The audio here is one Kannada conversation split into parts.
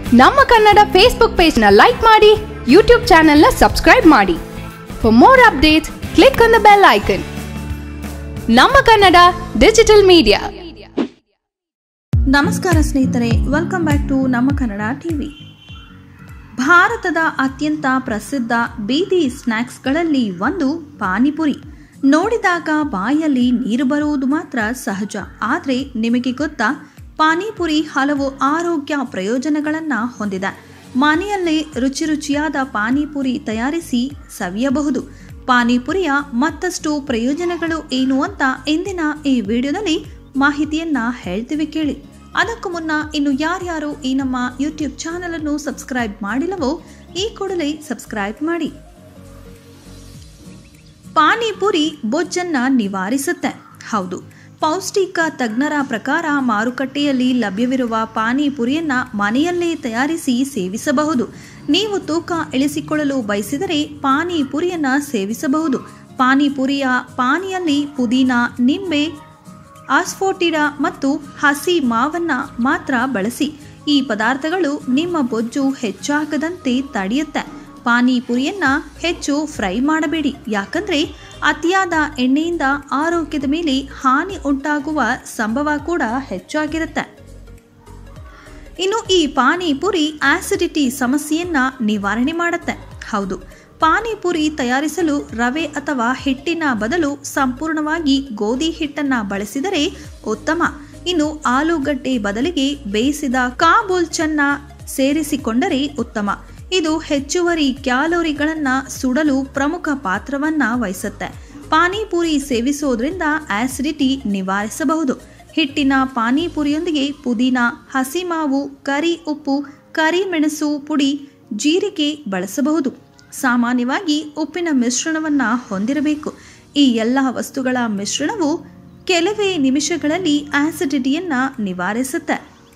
ನಮ್ಮ ಕನ್ನಡ ಫೇಸ್ಬುಕ್ ಪೇಜ್ ನ ಲೈಕ್ ಮಾಡಿ ಯೂಟ್ಯೂಬ್ ಚಾನೆಲ್ ನ ಸಬ್ಸ್ಕ್ರೈಬ್ ಮಾಡಿ for more updates click on the bell icon ನಮ್ಮ ಕನ್ನಡ ಡಿಜಿಟಲ್ ಮೀಡಿಯಾ ನಮಸ್ಕಾರ ಸ್ನೇಹಿತರೆ ವೆಲ್ಕಮ್ ಬ್ಯಾಕ್ ಟು ನಮ್ಮ ಕನ್ನಡ ಟಿವಿ ಭಾರತದ ಅತ್ಯಂತ ಪ್ರಸಿದ್ಧ ಬೀದಿ ಸ್ನ್ಯಾಕ್ಸ್ಗಳಲ್ಲಿ ಒಂದು ಪಾನಿಪುರಿ ನೋಡಿದಾಗ ಬಾಯಲ್ಲಿ ನೀರು ಬರುವುದು ಮಾತ್ರ ಸಹಜ ಆದರೆ ನಿಮಗೆ ಗೊತ್ತಾ ಪಾನಿಪುರಿ ಹಲವು ಆರೋಗ್ಯ ಪ್ರಯೋಜನಗಳನ್ನು ಹೊಂದಿದೆ ಮನೆಯಲ್ಲೇ ರುಚಿ ರುಚಿಯಾದ ಪಾನಿಪುರಿ ತಯಾರಿಸಿ ಸವಿಯಬಹುದು ಪಾನಿಪುರಿಯ ಮತ್ತಷ್ಟು ಪ್ರಯೋಜನಗಳು ಏನು ಅಂತ ಇಂದಿನ ಈ ವಿಡಿಯೋದಲ್ಲಿ ಮಾಹಿತಿಯನ್ನ ಹೇಳ್ತೀವಿ ಕೇಳಿ ಅದಕ್ಕೂ ಮುನ್ನ ಇನ್ನು ಯಾರ್ಯಾರು ಈ ನಮ್ಮ ಯೂಟ್ಯೂಬ್ ಚಾನಲ್ ಅನ್ನು ಸಬ್ಸ್ಕ್ರೈಬ್ ಮಾಡಿಲ್ಲವೋ ಈ ಕೂಡಲೇ ಸಬ್ಸ್ಕ್ರೈಬ್ ಮಾಡಿ ಪಾನಿಪುರಿ ಬೊಜ್ಜನ್ನ ನಿವಾರಿಸುತ್ತೆ ಹೌದು ಪೌಷ್ಟಿಕ ತಜ್ಞರ ಪ್ರಕಾರ ಮಾರುಕಟ್ಟೆಯಲ್ಲಿ ಲಭ್ಯವಿರುವ ಪಾನಿಪುರಿಯನ್ನ ಮನೆಯಲ್ಲೇ ತಯಾರಿಸಿ ಸೇವಿಸಬಹುದು ನೀವು ತೂಕ ಇಳಿಸಿಕೊಳ್ಳಲು ಬಯಸಿದರೆ ಪಾನಿಪುರಿಯನ್ನ ಸೇವಿಸಬಹುದು ಪಾನಿಪುರಿಯ ಪಾನಿಯಲ್ಲಿ ಪುದೀನ ನಿಂಬೆ ಆಸ್ಫೋಟಿಡ ಮತ್ತು ಹಸಿ ಮಾವನ್ನ ಮಾತ್ರ ಬಳಸಿ ಈ ಪದಾರ್ಥಗಳು ನಿಮ್ಮ ಬೊಜ್ಜು ಹೆಚ್ಚಾಗದಂತೆ ತಡೆಯುತ್ತೆ ಪಾನಿಪುರಿಯನ್ನ ಹೆಚ್ಚು ಫ್ರೈ ಮಾಡಬೇಡಿ ಯಾಕಂದ್ರೆ ಅತಿಯಾದ ಎಣ್ಣೆಯಿಂದ ಆರೋಗ್ಯದ ಮೇಲೆ ಹಾನಿ ಉಂಟಾಗುವ ಸಂಭವ ಕೂಡ ಹೆಚ್ಚಾಗಿರುತ್ತೆ ಇನ್ನು ಈ ಪಾನಿಪುರಿ ಆಸಿಡಿಟಿ ಸಮಸ್ಯೆಯನ್ನ ನಿವಾರಣೆ ಮಾಡುತ್ತೆ ಹೌದು ಪಾನಿಪುರಿ ತಯಾರಿಸಲು ರವೆ ಅಥವಾ ಹಿಟ್ಟಿನ ಬದಲು ಸಂಪೂರ್ಣವಾಗಿ ಗೋಧಿ ಹಿಟ್ಟನ್ನ ಬಳಸಿದರೆ ಉತ್ತಮ ಇನ್ನು ಆಲೂಗಡ್ಡೆ ಬದಲಿಗೆ ಬೇಯಿಸಿದ ಕಾಬೂಲ್ ಚನ್ನ ಸೇರಿಸಿಕೊಂಡರೆ ಉತ್ತಮ ಇದು ಹೆಚ್ಚುವರಿ ಕ್ಯಾಲೋರಿಗಳನ್ನ ಸುಡಲು ಪ್ರಮುಖ ಪಾತ್ರವನ್ನ ವಹಿಸುತ್ತೆ ಪಾನಿಪುರಿ ಸೇವಿಸೋದ್ರಿಂದ ಆಸಿಡಿಟಿ ನಿವಾರಿಸಬಹುದು ಹಿಟ್ಟಿನ ಪಾನಿಪುರಿಯೊಂದಿಗೆ ಪುದೀನ ಹಸಿಮಾವು ಕರಿ ಉಪ್ಪು ಕರಿಮೆಣಸು ಪುಡಿ ಜೀರಿಗೆ ಬಳಸಬಹುದು ಸಾಮಾನ್ಯವಾಗಿ ಉಪ್ಪಿನ ಮಿಶ್ರಣವನ್ನ ಹೊಂದಿರಬೇಕು ಈ ಎಲ್ಲ ವಸ್ತುಗಳ ಮಿಶ್ರಣವು ಕೆಲವೇ ನಿಮಿಷಗಳಲ್ಲಿ ಆಸಿಡಿಟಿಯನ್ನ ನಿವಾರಿಸುತ್ತೆ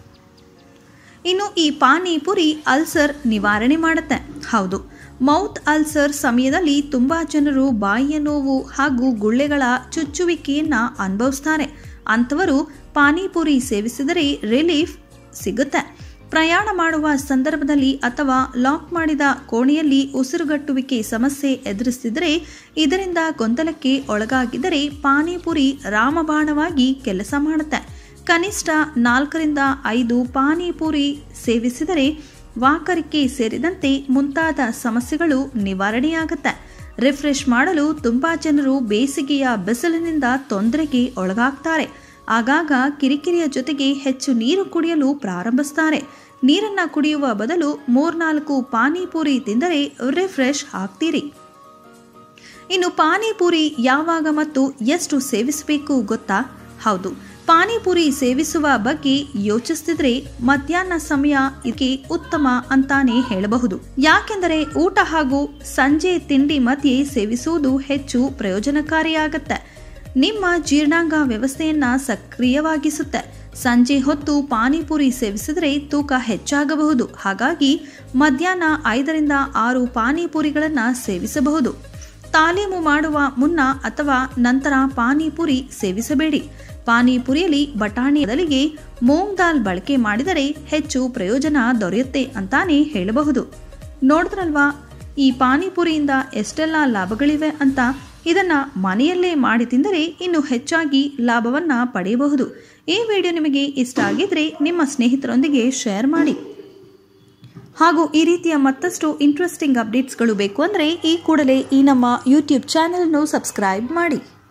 ಇನ್ನು ಈ ಪಾನಿಪುರಿ ಅಲ್ಸರ್ ನಿವಾರಣೆ ಮಾಡುತ್ತೆ ಹೌದು ಮೌತ್ ಅಲ್ಸರ್ ಸಮಯದಲ್ಲಿ ತುಂಬಾ ಜನರು ಬಾಯಿಯ ನೋವು ಹಾಗೂ ಗುಳ್ಳೆಗಳ ಚುಚ್ಚುವಿಕೆಯನ್ನ ಅನುಭವಿಸ್ತಾರೆ ಅಂಥವರು ಪಾನಿಪುರಿ ಸೇವಿಸಿದರೆ ರಿಲೀಫ್ ಸಿಗುತ್ತೆ ಪ್ರಯಾಣ ಮಾಡುವ ಸಂದರ್ಭದಲ್ಲಿ ಅಥವಾ ಲಾಕ್ ಮಾಡಿದ ಕೋಣೆಯಲ್ಲಿ ಉಸಿರುಗಟ್ಟುವಿಕೆ ಸಮಸ್ಯೆ ಎದುರಿಸಿದರೆ ಇದರಿಂದ ಗೊಂದಲಕ್ಕೆ ಒಳಗಾಗಿದ್ದರೆ ಪಾನಿಪುರಿ ರಾಮಬಾಣವಾಗಿ ಕೆಲಸ ಮಾಡುತ್ತೆ ಕನಿಷ್ಠ ನಾಲ್ಕರಿಂದ ಐದು ಪಾನಿಪುರಿ ಸೇವಿಸಿದರೆ ವಾಕರಿಕೆ ಸೇರಿದಂತೆ ಮುಂತಾದ ಸಮಸ್ಯೆಗಳು ನಿವಾರಣೆಯಾಗುತ್ತೆ ರಿಫ್ರೆಶ್ ಮಾಡಲು ತುಂಬಾ ಜನರು ಬೇಸಿಗೆಯ ಬಿಸಿಲಿನಿಂದ ತೊಂದರೆಗೆ ಒಳಗಾಗ್ತಾರೆ ಆಗಾಗ ಕಿರಿಕಿರಿಯ ಜೊತೆಗೆ ಹೆಚ್ಚು ನೀರು ಕುಡಿಯಲು ಪ್ರಾರಂಭಿಸ್ತಾರೆ ನೀರನ್ನ ಕುಡಿಯುವ ಬದಲು ಮೂರ್ನಾಲ್ಕು ಪಾನಿಪುರಿ ತಿಂದರೆ ರಿಫ್ರೆಶ್ ಆಗ್ತೀರಿ ಇನ್ನು ಪಾನಿಪುರಿ ಯಾವಾಗ ಮತ್ತು ಎಷ್ಟು ಸೇವಿಸಬೇಕು ಗೊತ್ತಾ ಹೌದು ಪಾನಿಪುರಿ ಸೇವಿಸುವ ಬಗ್ಗೆ ಯೋಚಿಸ್ತಿದ್ರೆ ಮಧ್ಯಾಹ್ನ ಸಮಯ ಇದಕ್ಕೆ ಉತ್ತಮ ಅಂತಾನೆ ಹೇಳಬಹುದು ಯಾಕೆಂದರೆ ಊಟ ಹಾಗೂ ಸಂಜೆ ತಿಂಡಿ ಮಧ್ಯೆ ಸೇವಿಸುವುದು ಹೆಚ್ಚು ಪ್ರಯೋಜನಕಾರಿಯಾಗತ್ತೆ ನಿಮ್ಮ ಜೀರ್ಣಾಂಗ ವ್ಯವಸ್ಥೆಯನ್ನ ಸಕ್ರಿಯವಾಗಿಸುತ್ತೆ ಸಂಜೆ ಹೊತ್ತು ಪಾನಿಪುರಿ ಸೇವಿಸಿದರೆ ತೂಕ ಹೆಚ್ಚಾಗಬಹುದು ಹಾಗಾಗಿ ಮಧ್ಯಾಹ್ನ ಐದರಿಂದ ಆರು ಪಾನಿಪುರಿಗಳನ್ನು ಸೇವಿಸಬಹುದು ತಾಲೀಮು ಮಾಡುವ ಮುನ್ನ ಅಥವಾ ನಂತರ ಪಾನಿಪುರಿ ಸೇವಿಸಬೇಡಿ ಪಾನಿಪುರಿಯಲ್ಲಿ ಬಟಾಣಿ ಬದಲಿಗೆ ಮೂಂಗ್ ದಾಲ್ ಬಳಕೆ ಮಾಡಿದರೆ ಹೆಚ್ಚು ಪ್ರಯೋಜನ ದೊರೆಯುತ್ತೆ ಅಂತಾನೆ ಹೇಳಬಹುದು ನೋಡಿದ್ರಲ್ವಾ ಈ ಪಾನಿಪುರಿಯಿಂದ ಎಷ್ಟೆಲ್ಲ ಲಾಭಗಳಿವೆ ಅಂತ ಇದನ್ನ ಮನೆಯಲ್ಲೇ ಮಾಡಿ ತಿಂದರೆ ಇನ್ನು ಹೆಚ್ಚಾಗಿ ಲಾಭವನ್ನ ಪಡೆಯಬಹುದು ಈ ವಿಡಿಯೋ ನಿಮಗೆ ಇಷ್ಟ ಆಗಿದ್ರೆ ನಿಮ್ಮ ಸ್ನೇಹಿತರೊಂದಿಗೆ ಶೇರ್ ಮಾಡಿ ಹಾಗೂ ಈ ರೀತಿಯ ಮತ್ತಷ್ಟು ಇಂಟ್ರೆಸ್ಟಿಂಗ್ ಅಪ್ಡೇಟ್ಸ್ಗಳು ಬೇಕು ಅಂದರೆ ಈ ಕೂಡಲೇ ಈ ನಮ್ಮ ಯೂಟ್ಯೂಬ್ ಚಾನೆಲ್ನು ಸಬ್ಸ್ಕ್ರೈಬ್ ಮಾಡಿ